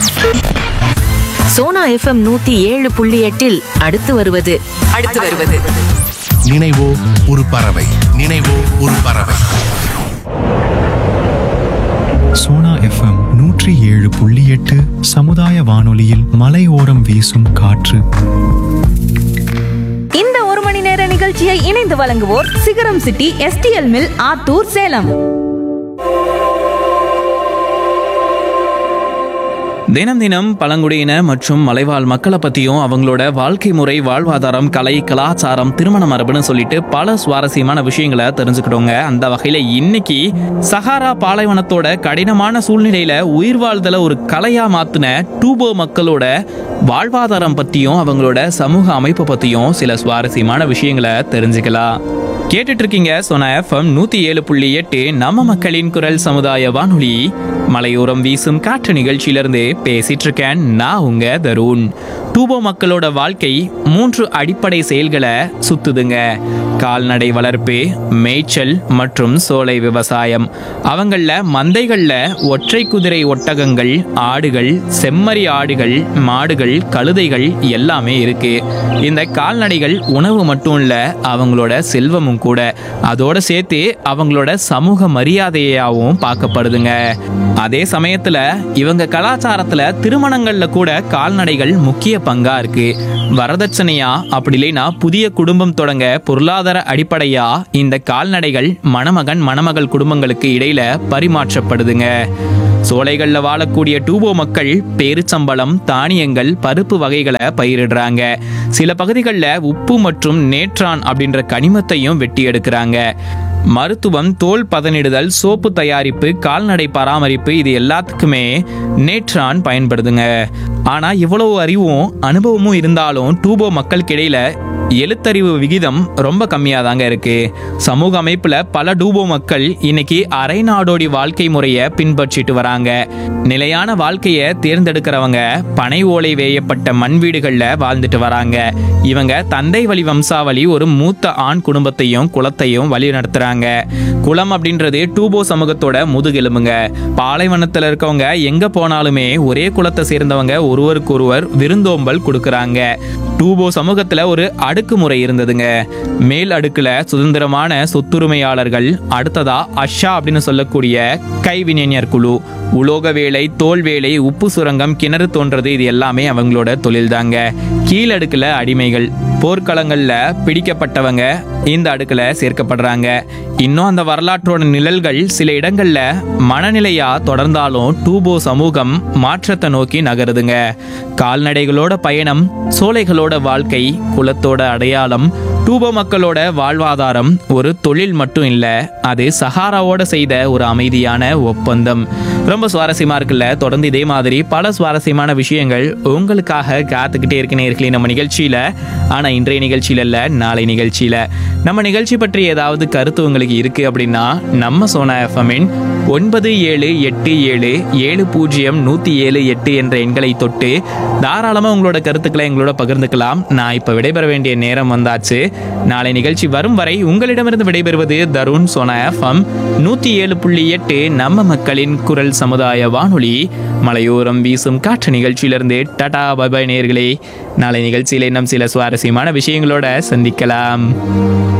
Sona FM நூத்தி ஏழு புள்ளி எட்டில் அடுத்து வருவது அடுத்து வருவது நினைவோ ஒரு பறவை நினைவோ ஒரு பறவை சோனா எஃப்எம் நூற்றி ஏழு புள்ளி எட்டு சமுதாய வானொலியில் மலையோரம் வீசும் காற்று இந்த ஒரு மணி நேர நிகழ்ச்சியை இணைந்து வழங்குவோர் Sigaram city STL mill Attur Salem தினம் தினம் பழங்குடியின மற்றும் மலைவாழ் மக்களை பற்றியும் அவங்களோட வாழ்க்கை முறை வாழ்வாதாரம் கலை கலாச்சாரம் திருமண மரபுன்னு சொல்லிட்டு பல சுவாரஸ்யமான விஷயங்களை தெரிஞ்சுக்கிட்டோங்க அந்த வகையில் இன்னைக்கு சஹாரா பாலைவனத்தோட கடினமான சூழ்நிலையில உயிர் வாழ்தலை ஒரு கலையா மாத்தின டூபோ மக்களோட வாழ்வாதாரம் பற்றியும் அவங்களோட சமூக அமைப்பை பற்றியும் சில சுவாரஸ்யமான விஷயங்களை தெரிஞ்சுக்கலாம் கேட்டுட்டு இருக்கீங்க சோனா எஃப்எம் நூத்தி ஏழு புள்ளி எட்டு நம்ம மக்களின் குரல் சமுதாய வானொலி மலையோரம் வீசும் காற்று நிகழ்ச்சியிலிருந்து பேசிட்டு இருக்கேன் நான் உங்க தருண் டூபோ மக்களோட வாழ்க்கை மூன்று அடிப்படை செயல்களை சுத்துதுங்க கால்நடை வளர்ப்பு மேய்ச்சல் மற்றும் சோலை விவசாயம் அவங்கள மந்தைகள்ல ஒற்றை குதிரை ஒட்டகங்கள் ஆடுகள் செம்மறி ஆடுகள் மாடுகள் கழுதைகள் எல்லாமே இருக்கு இந்த கால்நடைகள் உணவு மட்டும் இல்ல அவங்களோட செல்வமும் கூட அதோட சேர்த்து அவங்களோட சமூக மரியாதையாகவும் பார்க்கப்படுதுங்க அதே சமயத்துல இவங்க கலாச்சாரத்துல திருமணங்கள்ல கூட கால்நடைகள் முக்கிய பங்கா இருக்கு வரதட்சணையா அப்படி இல்லைன்னா புதிய குடும்பம் தொடங்க பொருளாதார அடிப்படையா இந்த கால்நடைகள் மணமகன் மணமகள் குடும்பங்களுக்கு இடையில பரிமாற்றப்படுதுங்க சோலைகள்ல வாழக்கூடிய டூபோ மக்கள் பேரிச்சம்பளம் தானியங்கள் பருப்பு வகைகளை பயிரிடுறாங்க சில பகுதிகளில் உப்பு மற்றும் நேற்றான் அப்படின்ற கனிமத்தையும் வெட்டி எடுக்கிறாங்க மருத்துவம் தோல் பதனிடுதல் சோப்பு தயாரிப்பு கால்நடை பராமரிப்பு இது எல்லாத்துக்குமே நேற்றான் பயன்படுதுங்க ஆனா இவ்வளவு அறிவும் அனுபவமும் இருந்தாலும் டூபோ மக்களுக்கிடையில எழுத்தறிவு விகிதம் ரொம்ப கம்மியாக தாங்க இருக்கு சமூக அமைப்புல பல டூபோ மக்கள் இன்னைக்கு அரை நாடோடி வாழ்க்கை முறையை பின்பற்றிட்டு வராங்க நிலையான வாழ்க்கையை தேர்ந்தெடுக்கிறவங்க பனை ஓலை வேயப்பட்ட மண் வீடுகளில் வாழ்ந்துட்டு வராங்க இவங்க தந்தை வழி வம்சாவளி ஒரு மூத்த ஆண் குடும்பத்தையும் குலத்தையும் வழி நடத்துறாங்க குலம் அப்படின்றது டூபோ சமூகத்தோட முதுகெலும்புங்க பாலைவனத்தில் இருக்கவங்க எங்க போனாலுமே ஒரே குலத்தை சேர்ந்தவங்க ஒருவருக்கு ஒருவர் விருந்தோம்பல் கொடுக்கறாங்க டூபோ சமூகத்துல ஒரு அடுக்குமுறை இருந்ததுங்க மேல் அடுக்குல சுதந்திரமான சொத்துரிமையாளர்கள் அடுத்ததா அஷா அப்படின்னு சொல்லக்கூடிய கைவினைஞர் குழு உலோக வேலை தோல் வேலை உப்பு சுரங்கம் கிணறு தோன்றது இது எல்லாமே அவங்களோட தொழில் தாங்க கீழடுக்குல அடிமைகள் போர்க்களங்கள்ல பிடிக்கப்பட்டவங்க இந்த அடுக்குல சேர்க்கப்படுறாங்க இன்னும் அந்த வரலாற்றோட நிழல்கள் சில இடங்கள்ல மனநிலையா தொடர்ந்தாலும் டூபோ சமூகம் மாற்றத்தை நோக்கி நகருதுங்க கால்நடைகளோட பயணம் சோலைகளோட வாழ்க்கை குலத்தோட அடையாளம் டூபோ மக்களோட வாழ்வாதாரம் ஒரு தொழில் மட்டும் இல்ல அது சஹாராவோட செய்த ஒரு அமைதியான ஒப்பந்தம் ரொம்ப சுவாரஸ்யமா இருக்குல்ல தொடர்ந்து இதே மாதிரி பல சுவாரஸ்யமான விஷயங்கள் உங்களுக்காக காத்துக்கிட்டே இருக்கு நேர்களே நம்ம நிகழ்ச்சியில ஆனா இன்றைய நிகழ்ச்சியில இல்ல நாளை நிகழ்ச்சியில நம்ம நிகழ்ச்சி பற்றி ஏதாவது கருத்து உங்களுக்கு இருக்கு அப்படின்னா நம்ம சோனா எஃப்எம்மின் ஒன்பது ஏழு எட்டு ஏழு ஏழு பூஜ்ஜியம் நூத்தி ஏழு எட்டு என்ற எண்களை தொட்டு தாராளமா உங்களோட கருத்துக்களை எங்களோட பகிர்ந்துக்கலாம் நான் இப்ப விடைபெற வேண்டிய நேரம் வந்தாச்சு நாளை நிகழ்ச்சி வரும் வரை உங்களிடமிருந்து விடைபெறுவது தருண் சோனா எஃப்எம் நூத்தி ஏழு புள்ளி எட்டு நம்ம மக்களின் குரல் சமுதாய வானொலி மலையோரம் வீசும் காற்று நிகழ்ச்சியிலிருந்து டாடா பபாய் நேர்களே நாளை நிகழ்ச்சியில் இன்னும் சில சுவாரஸ்யமான விஷயங்களோட சந்திக்கலாம்